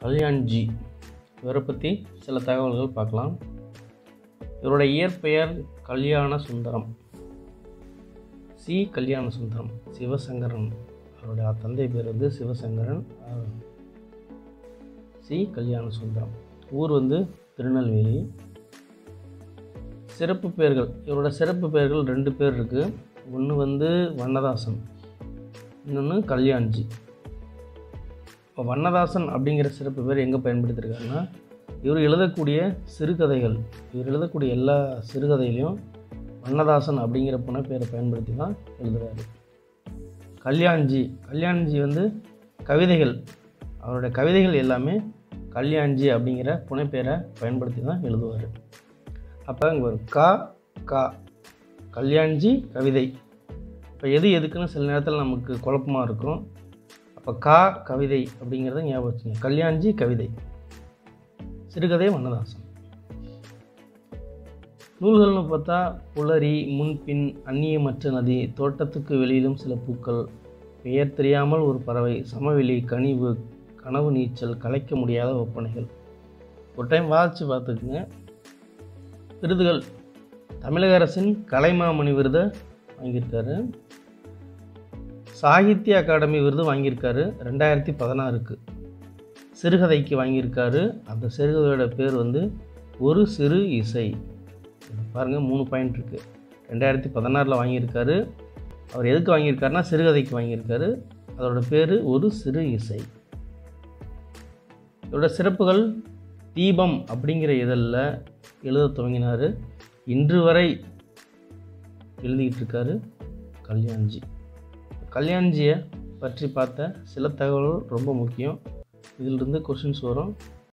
கல்யாண்ஜி இவரை பற்றி சில தகவல்கள் பார்க்கலாம் இவருடைய இயற்பெயர் கல்யாண சுந்தரம் சி கல்யாண சுந்தரம் சிவசங்கரன் அவருடைய தந்தை பேர் வந்து சிவசங்கரன் அவர் சி கல்யாண சுந்தரம் ஊர் வந்து திருநெல்வேலி சிறப்பு பெயர்கள் இவரோட சிறப்பு பெயர்கள் ரெண்டு பேர் இருக்குது ஒன்று வந்து வண்ணதாசன் இன்னொன்று கல்யாண்ஜி இப்போ வண்ணதாசன் அப்படிங்கிற சிறப்பு பேர் எங்கே பயன்படுத்தியிருக்காருன்னா இவர் எழுதக்கூடிய சிறுகதைகள் இவர் எழுதக்கூடிய எல்லா சிறுகதையிலையும் வண்ணதாசன் அப்படிங்கிற புனைப்பெயரை பயன்படுத்தி தான் எழுதுகிறாரு கல்யாண்ஜி கல்யாண்ஜி வந்து கவிதைகள் அவருடைய கவிதைகள் எல்லாமே கல்யாண்ஜி அப்படிங்கிற புனைப்பெயரை பயன்படுத்தி தான் எழுதுவார் அப்போ இங்கே ஒரு கா கா கல்யாண்ஜி கவிதை இப்போ எது எதுக்குன்னு சில நேரத்தில் நமக்கு குழப்பமாக இருக்கும் அப்போ கா கவிதை அப்படிங்கிறத ஞாபகம் வச்சுங்க கல்யாண்ஜி கவிதை சிறுகதை வண்ணதாசன் நூல்கள்னு பார்த்தா புலரி முன்பின் அந்நியமற்ற நதி தோட்டத்துக்கு வெளியிலும் சில பூக்கள் பெயர் தெரியாமல் ஒரு பறவை சமவெளி கனிவு கனவு நீச்சல் கலைக்க முடியாத ஒப்பனைகள் ஒரு டைம் வாசித்து பார்த்துக்குங்க விருதுகள் தமிழக அரசின் கலைமாமணி விருதை வாங்கியிருக்காரு சாகித்ய அகாடமி விருது வாங்கியிருக்காரு ரெண்டாயிரத்தி பதினாறுக்கு சிறுகதைக்கு வாங்கியிருக்காரு அந்த சிறுகதையோட பேர் வந்து ஒரு சிறு இசை பாருங்கள் மூணு பாயிண்ட் இருக்குது ரெண்டாயிரத்தி பதினாறில் வாங்கியிருக்காரு அவர் எதுக்கு வாங்கியிருக்காருன்னா சிறுகதைக்கு வாங்கியிருக்காரு அதோட பேர் ஒரு சிறு இசை இதோட சிறப்புகள் தீபம் அப்படிங்கிற இதழில் எழுத துவங்கினார் இன்று வரை எழுதிக்கிட்டு இருக்காரு கல்யாண்ஜி கல்யாண்ஜியை பற்றி பார்த்த சில தகவல்கள் ரொம்ப முக்கியம் இதிலிருந்து கொஷின்ஸ் வரும்